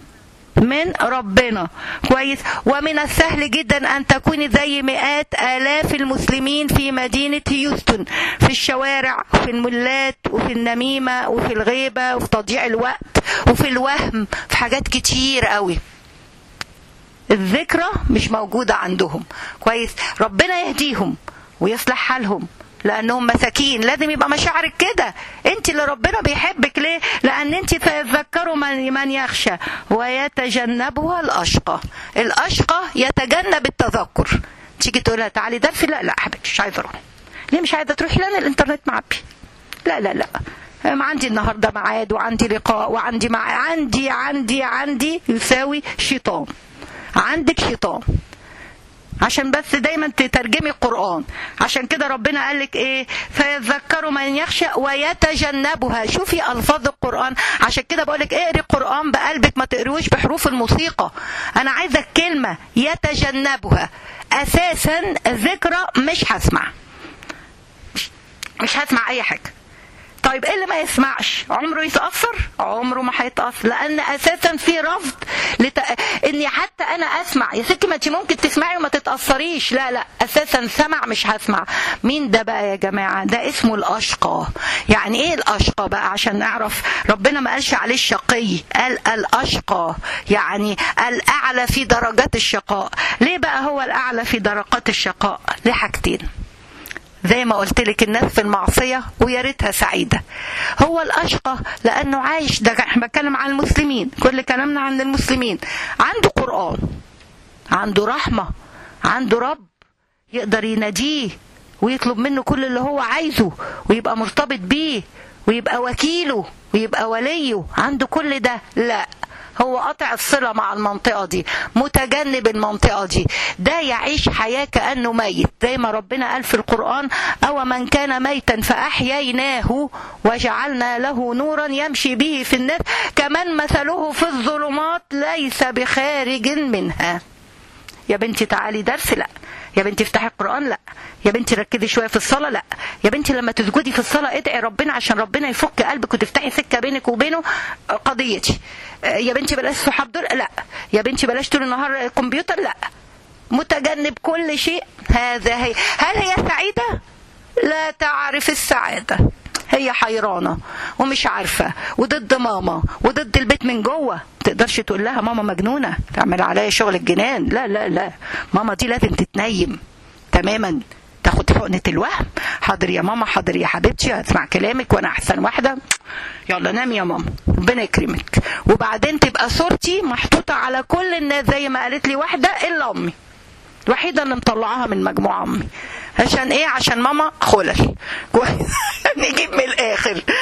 من ربنا كويس ومن السهل جدا ان تكوني زي مئات الاف المسلمين في مدينه هيوستن في الشوارع وفي المولات وفي النميمه وفي الغيبه وفي تضييع الوقت وفي الوهم في حاجات كتير قوي الذكرى مش موجوده عندهم كويس ربنا يهديهم ويصلح حالهم لانهم مساكين لازم يبقى مشاعرك كده انت اللي ربنا بيحبك ليه لان انت تذكروا من من يخشى ويتجنبها الاشقى الاشقى يتجنب التذكر تيجي تقول لها تعالي درس لا لا حبيبتي مش عايزه اروح ليه مش عايزه تروحي لان الانترنت معبي لا لا لا ما عندي النهارده ميعاد وعندي لقاء وعندي مع عندي عندي عندي يساوي شيطان عندك شيطان عشان بس دايما تترجمي القرآن عشان كده ربنا قال لك ايه فيذكر من يخشى ويتجنبها شوفي الفاظ القرآن عشان كده بقول لك اقري القرآن بقلبك ما تقروش بحروف الموسيقى انا عايزه الكلمه يتجنبها اساسا ذكرى مش هسمع مش هسمع اي حاجه طيب ايه اللي ما يسمعش عمره يتاثر عمره ما هيتاثر لان اساسا في رفض لت... اني حتى انا اسمع يا ستي ما انت ممكن تسمعي وما تتاثريش لا لا اساسا سمع مش هسمع مين ده بقى يا جماعه ده اسمه الاشقى يعني ايه الاشقى بقى عشان نعرف ربنا ما قالش عليه الشقي قال الاشقى يعني الاعلى في درجات الشقاء ليه بقى هو الاعلى في درجات الشقاء لحاجتين زي ما قلت لك الناس في المعصية ويا ريتها سعيدة هو الأشقى لأنه عايش ده احنا بتكلم عن المسلمين كل كلامنا عن المسلمين عنده قرآن عنده رحمة عنده رب يقدر يناديه ويطلب منه كل اللي هو عايزه ويبقى مرتبط بيه ويبقى وكيله ويبقى وليه عنده كل ده لا هو قطع الصلة مع المنطقة دي متجنب المنطقة دي ده يعيش حياة كأنه ميت زي ما ربنا قال في القرآن أو من كان ميتا فأحييناه وجعلنا له نورا يمشي به في الناس كمن مثله في الظلمات ليس بخارج منها يا بنتي تعالي درس لا يا بنتي افتحي القرآن لا يا بنتي ركزي شوية في الصلاة لا يا بنتي لما تسجدي في الصلاة ادعي ربنا عشان ربنا يفك قلبك وتفتحي سكة بينك وبينه قضيتي يا بنتي بلاش صحاب دول لا يا بنتي بلاش طول النهار كمبيوتر لا متجنب كل شيء هذا هي هل هي سعيدة لا تعرف السعادة هي حيرانه ومش عارفه وضد ماما وضد البيت من جوه تقدرش تقول لها ماما مجنونه تعمل عليا شغل الجنان لا لا لا ماما دي لازم تتنيم تماما تاخد حقنة الوهم حاضر يا ماما حاضر يا حبيبتي هسمع كلامك وانا احسن واحده يلا نامي يا ماما ربنا يكرمك وبعدين تبقى صورتي محطوطه على كل الناس زي ما قالت لي واحده الا امي الوحيده اللي مطلعاها من مجموعه امي عشان ايه عشان ماما خلل نجيب من الاخر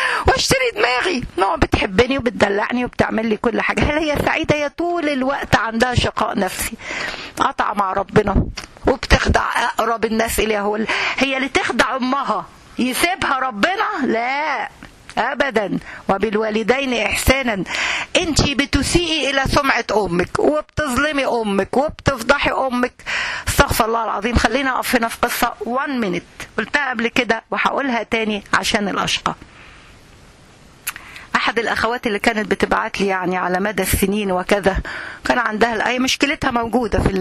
اشتري دماغي نوع بتحبني وبتدلعني وبتعمل لي كل حاجه هل هي سعيده هي طول الوقت عندها شقاء نفسي قطع مع ربنا وبتخدع اقرب الناس اليها هو هي اللي تخدع امها يسيبها ربنا لا ابدا وبالوالدين احسانا انت بتسيئي الى سمعه امك وبتظلمي امك وبتفضحي امك استغفر الله العظيم خلينا اقف هنا في قصه 1 مينت قلتها قبل كده وهقولها تاني عشان الاشقى احد الاخوات اللي كانت بتبعت لي يعني على مدى السنين وكذا كان عندها الايه مشكلتها موجوده في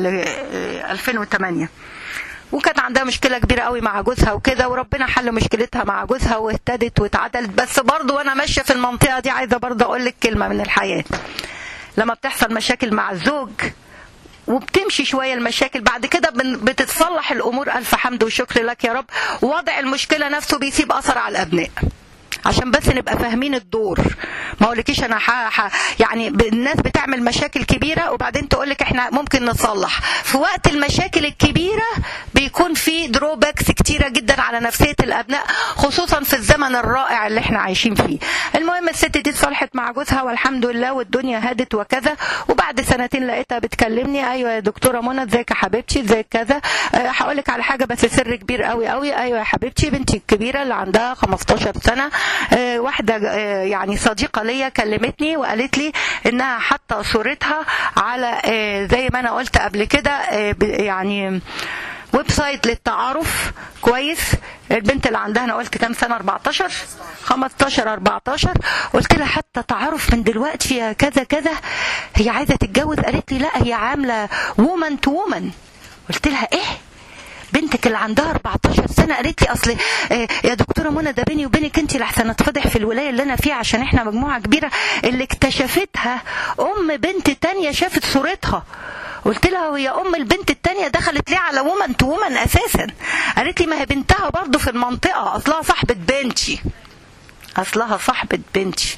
2008 وكانت عندها مشكله كبيره قوي مع جوزها وكده وربنا حل مشكلتها مع جوزها واهتدت واتعدلت بس برضه وانا ماشيه في المنطقه دي عايزه برضه اقول لك كلمه من الحياه لما بتحصل مشاكل مع الزوج وبتمشي شويه المشاكل بعد كده بتتصلح الامور الف حمد وشكر لك يا رب وضع المشكله نفسه بيسيب اثر على الابناء عشان بس نبقى فاهمين الدور ما اقولكيش انا ح... ح... يعني الناس بتعمل مشاكل كبيره وبعدين تقول لك احنا ممكن نصلح في وقت المشاكل الكبيره بيكون في دروباكس كتيره جدا على نفسيه الابناء خصوصا في الزمن الرائع اللي احنا عايشين فيه المهم الست دي اتصالحت مع جوزها والحمد لله والدنيا هدت وكذا وبعد سنتين لقيتها بتكلمني ايوه يا دكتوره منى ازيك يا حبيبتي ازيك كذا هقول لك على حاجه بس سر كبير قوي قوي ايوه يا حبيبتي بنتي الكبيره اللي عندها 15 سنه آه واحدة آه يعني صديقة ليا كلمتني وقالت لي انها حاطة صورتها على آه زي ما انا قلت قبل كده يعني ويب سايت للتعارف كويس البنت اللي عندها انا قلت كام سنه 14 15 14 قلت لها حتى تعارف من دلوقتي فيها كذا كذا هي عايزه تتجوز قالت لي لا هي عامله وومن تو وومن قلت لها ايه بنتك اللي عندها 14 سنه قالت لي اصل يا دكتوره منى ده بيني وبينك انت لحسن اتفضح في الولايه اللي انا فيها عشان احنا مجموعه كبيره اللي اكتشفتها ام بنت تانية شافت صورتها قلت لها وهي ام البنت التانية دخلت ليه على وومن تو وومن اساسا قالت لي ما هي بنتها برضه في المنطقه اصلها صاحبه بنتي اصلها صاحبه بنتي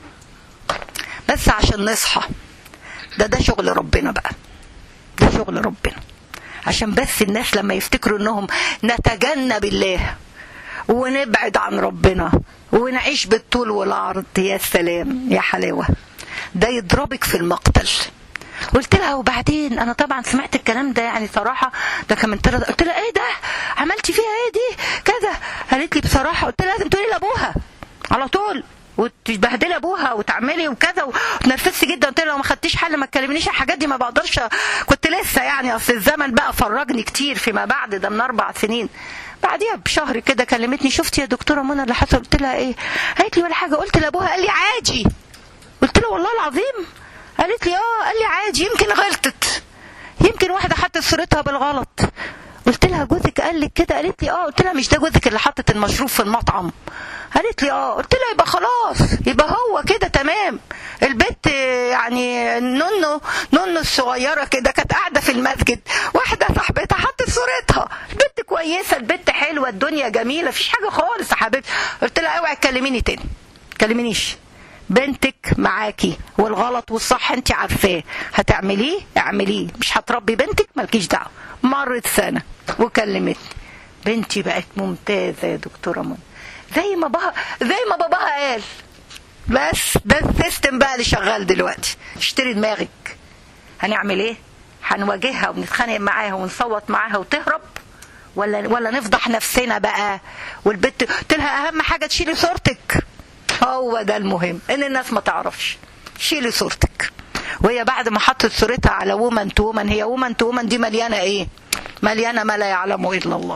بس عشان نصحى ده ده شغل ربنا بقى ده شغل ربنا عشان بس الناس لما يفتكروا انهم نتجنب الله ونبعد عن ربنا ونعيش بالطول والعرض يا سلام يا حلاوه ده يضربك في المقتل قلت لها وبعدين انا طبعا سمعت الكلام ده يعني صراحه ده كان من ثلاث قلت لها ايه ده عملتي فيها ايه دي كذا قالت لي بصراحه قلت لها لازم تقولي لابوها على طول وتبهدلي ابوها وتعملي وكذا وتنرفزتي جدا قلت لها لو ما خدتيش حل ما تكلمنيش الحاجات دي ما بقدرش كنت لسه يعني اصل الزمن بقى فرجني كتير فيما بعد ده من اربع سنين بعديها بشهر كده كلمتني شفتي يا دكتوره منى اللي حصل قلت لها ايه قالت لي ولا حاجه قلت لابوها قال لي عادي قلت له والله العظيم قالت لي اه قال لي عادي يمكن غلطت يمكن واحده حطت صورتها بالغلط قلت لها جوزك قال لك كده قالت لي اه قلت لها مش ده جوزك اللي حطت المشروب في المطعم قالت لي اه قلت لها يبقى خلاص يبقى هو كده تمام البت يعني نونو نونو الصغيره كده كانت قاعده في المسجد واحده صاحبتها حطت صورتها البت كويسه البت حلوه الدنيا جميله مفيش حاجه خالص يا حبيبتي قلت لها اوعي تكلميني تاني كلمينيش بنتك معاكي والغلط والصح انت عارفاه هتعمليه اعمليه مش هتربي بنتك مالكيش دعوه مرت سنه وكلمتني بنتي بقت ممتازه يا دكتوره منى زي ما بابا زي ما باباها قال بس ده السيستم بقى اللي شغال دلوقتي اشتري دماغك هنعمل ايه هنواجهها ونتخانق معاها ونصوت معاها وتهرب ولا ولا نفضح نفسنا بقى والبت قلت لها اهم حاجه تشيلي صورتك هو ده المهم ان الناس ما تعرفش شيلي صورتك وهي بعد ما حطت صورتها على وومن تو وومن هي وومن تو وومن دي مليانه ايه مليانه ما لا يعلمه الا الله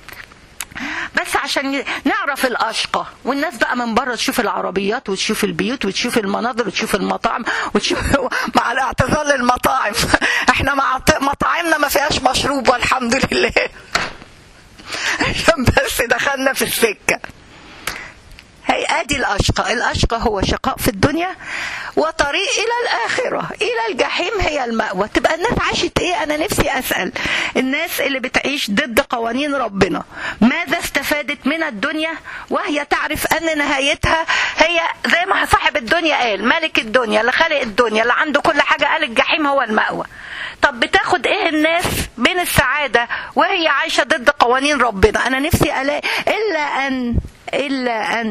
بس عشان نعرف الاشقى والناس بقى من بره تشوف العربيات وتشوف البيوت وتشوف المناظر وتشوف المطاعم وتشوف مع الاعتذار للمطاعم احنا مع مطاعمنا ما فيهاش مشروب والحمد لله عشان بس دخلنا في السكه هي ادي الاشقى الاشقى هو شقاء في الدنيا وطريق الى الاخره الى الجحيم هي الماوى تبقى الناس عاشت ايه انا نفسي اسال الناس اللي بتعيش ضد قوانين ربنا ماذا استفادت من الدنيا وهي تعرف ان نهايتها هي زي ما صاحب الدنيا قال ملك الدنيا اللي خلق الدنيا اللي عنده كل حاجه قال الجحيم هو الماوى طب بتاخد ايه الناس من السعاده وهي عايشه ضد قوانين ربنا انا نفسي الاقي الا ان الا ان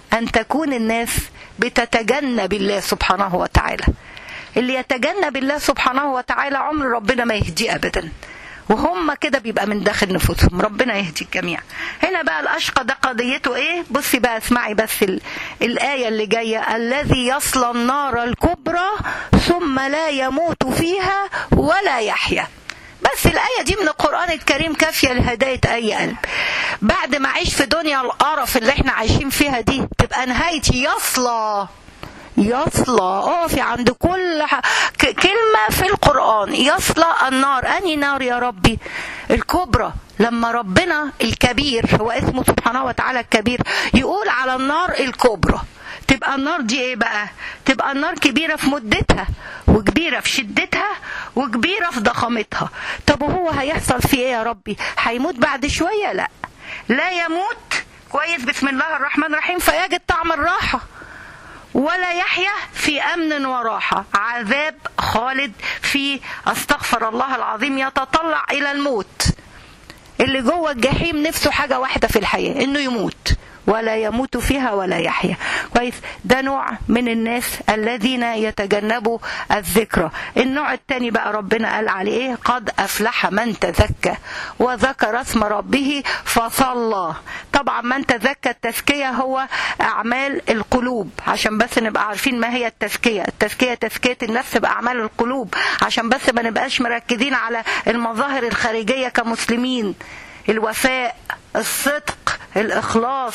أن تكون الناس بتتجنب الله سبحانه وتعالى اللي يتجنب الله سبحانه وتعالى عمر ربنا ما يهديه أبدا وهم كده بيبقى من داخل نفوسهم ربنا يهدي الجميع هنا بقى الأشقى ده قضيته إيه بصي بقى اسمعي بس ال... الآية اللي جاية الذي يصلى النار الكبرى ثم لا يموت فيها ولا يحيا بس الآية دي من القرآن الكريم كافية لهداية أي قلب بعد ما أعيش في دنيا القرف اللي احنا عايشين فيها دي تبقى نهايتي يصلى يصلى اقفي عند كل ح... ك... كلمة في القرآن يصلى النار أني نار يا ربي الكبرى لما ربنا الكبير هو اسمه سبحانه وتعالى الكبير يقول على النار الكبرى تبقى النار دي ايه بقى تبقى النار كبيرة في مدتها وكبيرة في شدتها وكبيرة في ضخامتها طب وهو هيحصل فيه ايه يا ربي هيموت بعد شوية لا لا يموت كويس بسم الله الرحمن الرحيم فيجد طعم الراحة ولا يحيا في امن وراحه عذاب خالد في استغفر الله العظيم يتطلع الى الموت اللي جوه الجحيم نفسه حاجه واحده في الحياه انه يموت ولا يموت فيها ولا يحيا كويس ده نوع من الناس الذين يتجنبوا الذكرى النوع الثاني بقى ربنا قال عليه ايه قد افلح من تزكى وذكر اسم ربه فصلى طبعا من تزكى التزكيه هو اعمال القلوب عشان بس نبقى عارفين ما هي التزكيه التزكيه تزكيه النفس باعمال القلوب عشان بس ما نبقاش مركزين على المظاهر الخارجيه كمسلمين الوفاء الصدق الإخلاص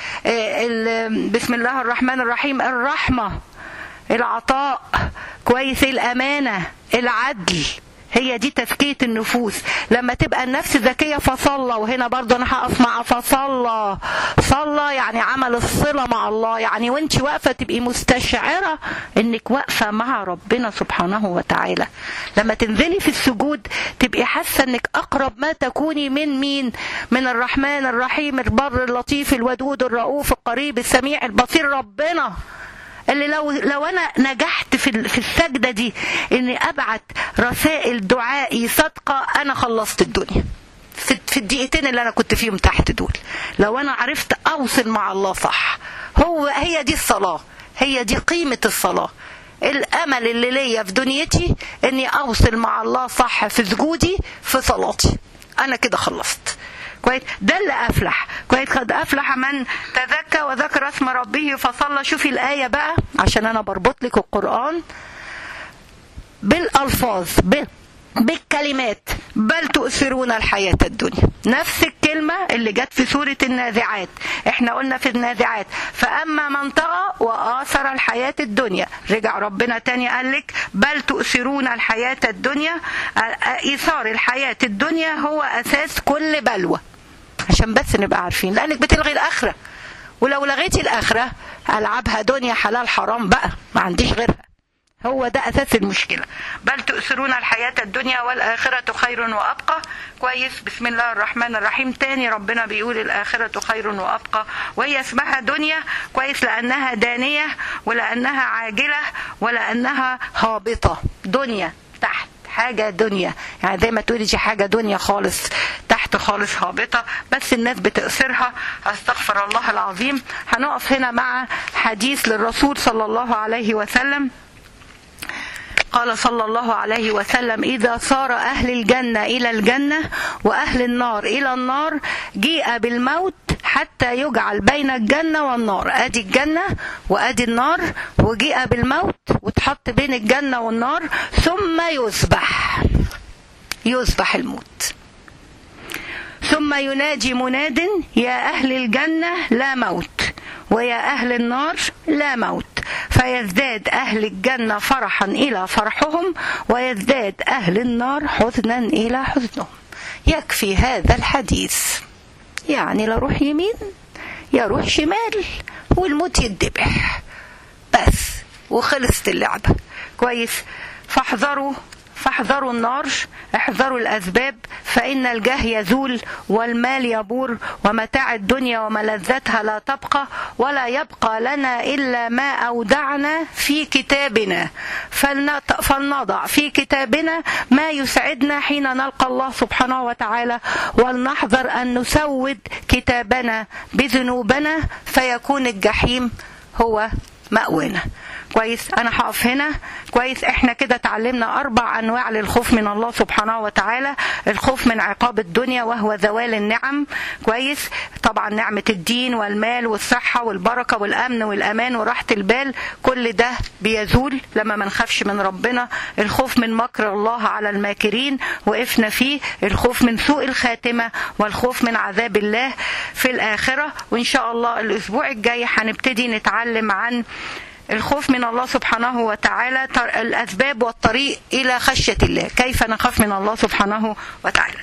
بسم الله الرحمن الرحيم الرحمة العطاء كويس الأمانة العدل هي دي تزكية النفوس لما تبقى النفس ذكية فصلى وهنا برضه أنا هقف مع فصلى صلى يعني عمل الصلة مع الله يعني وانت واقفة تبقي مستشعرة انك واقفة مع ربنا سبحانه وتعالى لما تنزلي في السجود تبقي حاسة انك أقرب ما تكوني من مين من الرحمن الرحيم البر اللطيف الودود الرؤوف القريب السميع البصير ربنا اللي لو لو انا نجحت في في السجده دي اني ابعت رسائل دعائي صادقه انا خلصت الدنيا في, في الدقيقتين اللي انا كنت فيهم تحت دول لو انا عرفت اوصل مع الله صح هو هي دي الصلاه هي دي قيمه الصلاه الامل اللي ليا في دنيتي اني اوصل مع الله صح في سجودي في صلاتي انا كده خلصت كويس ده اللي افلح كويس قد افلح من تذكى وذكر اسم ربه فصلى شوفي الايه بقى عشان انا بربط لك القران بالالفاظ بال بالكلمات بل تؤثرون الحياة الدنيا نفس الكلمة اللي جت في سورة النازعات احنا قلنا في النازعات فأما من طغى وآثر الحياة الدنيا رجع ربنا تاني قال لك بل تؤثرون الحياة الدنيا إيثار الحياة الدنيا هو أساس كل بلوى عشان بس نبقى عارفين لأنك بتلغي الآخرة ولو لغيتي الآخرة ألعبها دنيا حلال حرام بقى ما عنديش غيرها هو ده اساس المشكله بل تؤثرون الحياه الدنيا والاخره خير وابقى كويس بسم الله الرحمن الرحيم تاني ربنا بيقول الاخره خير وابقى وهي اسمها دنيا كويس لانها دانيه ولانها عاجله ولانها هابطه دنيا تحت حاجه دنيا يعني زي ما تقولي دي حاجه دنيا خالص تحت خالص هابطه بس الناس بتأثرها استغفر الله العظيم هنقف هنا مع حديث للرسول صلى الله عليه وسلم قال صلى الله عليه وسلم إذا صار أهل الجنة إلى الجنة وأهل النار إلى النار جيء بالموت حتى يجعل بين الجنة والنار أدي الجنة وأدي النار وجيء بالموت وتحط بين الجنة والنار ثم يذبح يذبح الموت ثم يناجي مناد يا أهل الجنة لا موت ويا أهل النار لا موت فيزداد أهل الجنة فرحا إلى فرحهم ويزداد أهل النار حزنا إلى حزنهم يكفي هذا الحديث يعني لا روح يمين يا روح شمال والموت يتذبح بس وخلصت اللعبة كويس فاحذروا فاحذروا النار احذروا الأسباب فإن الجاه يزول والمال يبور ومتاع الدنيا وملذتها لا تبقى ولا يبقى لنا إلا ما أودعنا في كتابنا فلنط- فلنضع في كتابنا ما يسعدنا حين نلقى الله سبحانه وتعالى ولنحذر أن نسود كتابنا بذنوبنا فيكون الجحيم هو مأوانا كويس انا هقف هنا كويس احنا كده اتعلمنا اربع انواع للخوف من الله سبحانه وتعالى الخوف من عقاب الدنيا وهو زوال النعم كويس طبعا نعمة الدين والمال والصحة والبركة والامن والامان وراحة البال كل ده بيزول لما ما نخافش من ربنا الخوف من مكر الله على الماكرين وقفنا فيه الخوف من سوء الخاتمة والخوف من عذاب الله في الآخرة وإن شاء الله الأسبوع الجاي هنبتدي نتعلم عن الخوف من الله سبحانه وتعالى تر- الأسباب والطريق إلى خشية الله كيف نخاف من الله سبحانه وتعالى